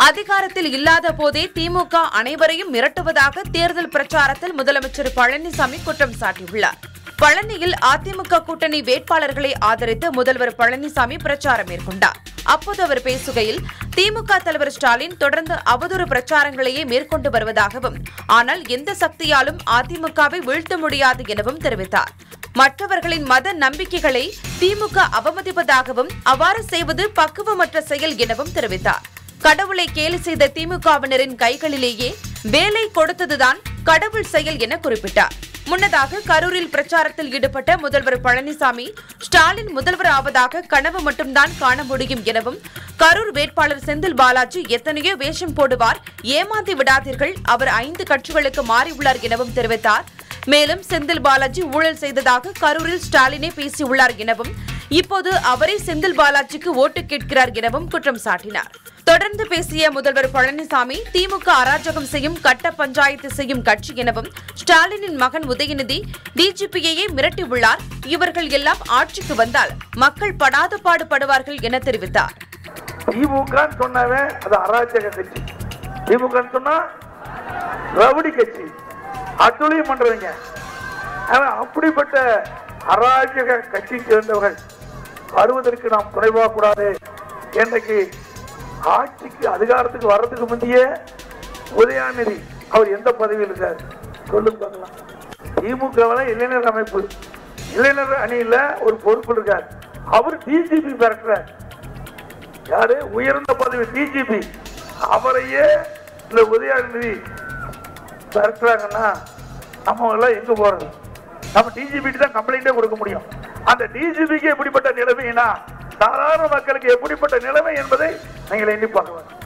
அதிகாரத்தில் இல்லாத போதே திமுக அனைவரையும் மிரட்டுவதாக தேர்தல் பிரச்சாரத்தில் முதலமைச்சர் பழனிசாமி குற்றம் சாட்டியுள்ளார் பழனியில் அதிமுக கூட்டணி வேட்பாளர்களை ஆதரித்து முதல்வர் பழனிசாமி பிரச்சாரம் மேற்கொண்டார் அப்போது அவர் பேசுகையில் திமுக தலைவர் ஸ்டாலின் தொடர்ந்து அவதூறு பிரச்சாரங்களையே மேற்கொண்டு வருவதாகவும் ஆனால் எந்த சக்தியாலும் அதிமுகவை வீழ்த்த முடியாது எனவும் தெரிவித்தார் மற்றவர்களின் மத நம்பிக்கைகளை திமுக அவமதிப்பதாகவும் அவ்வாறு செய்வது பக்குவமற்ற செயல் எனவும் தெரிவித்தார் கடவுளை கேலி செய்த திமுகவினரின் கைகளிலேயே வேலை கொடுத்ததுதான் கடவுள் செயல் என குறிப்பிட்டார் முன்னதாக கரூரில் பிரச்சாரத்தில் ஈடுபட்ட முதல்வர் பழனிசாமி ஸ்டாலின் முதல்வர் ஆவதாக கனவு மட்டும்தான் காண முடியும் எனவும் கரூர் வேட்பாளர் செந்தில் பாலாஜி எத்தனையோ வேஷம் போடுவார் ஏமாந்து விடாதீர்கள் அவர் ஐந்து கட்சிகளுக்கு மாறியுள்ளார் எனவும் தெரிவித்தார் மேலும் செந்தில் பாலாஜி ஊழல் செய்ததாக கரூரில் ஸ்டாலினே பேசியுள்ளார் எனவும் இப்போது அவரே செந்தில் பாலாஜிக்கு ஓட்டு கேட்கிறார் எனவும் குற்றம் சாட்டினார் தொடர்ந்து பேசிய முதல்வர் பழனிசாமி திமுக அராஜகம் செய்யும் கட்ட பஞ்சாயத்து செய்யும் கட்சி எனவும் ஸ்டாலினின் மகன் உதயநிதி டிஜிபியையே மிரட்டியுள்ளார் இவர்கள் எல்லாம் ஆட்சிக்கு வந்தால் மக்கள் படாத பாடுபடுவார்கள் என தெரிவித்தார் திமுக சொன்னாவே அது அராஜக கட்சி திமுக சொன்னா ரவுடி கட்சி அத்துளையும் பண்றவங்க ஆனா அப்படிப்பட்ட அராஜக கட்சி சேர்ந்தவர்கள் வருவதற்கு நாம் குறைவா கூடாது இன்றைக்கு ஆட்சிக்கு அதிகாரத்துக்கு வர்றதுக்கு முந்தையே உதயாநிதி அவர் எந்த பதவியில் இருக்கார் சொல்லுங்க பார்க்கலாம் திமுகவில் இளைஞர் அமைப்பு இளைஞர் அணியில ஒரு பொறுப்பு இருக்கார் அவர் டிஜிபி மிரட்டுறார் யாரு உயர்ந்த பதவி டிஜிபி அவரையே இந்த உதயாநிதி மிரட்டுறாங்கன்னா நம்ம எல்லாம் எங்க போறது நம்ம டிஜிபி தான் கம்ப்ளைண்டே கொடுக்க முடியும் அந்த டிஜிபிக்கு எப்படிப்பட்ட நிலைமைனா சாதாரண மக்களுக்கு எப்படிப்பட்ட நிலைமை என்பதை நீங்கள் எண்ணி பார்க்க வேண்டும்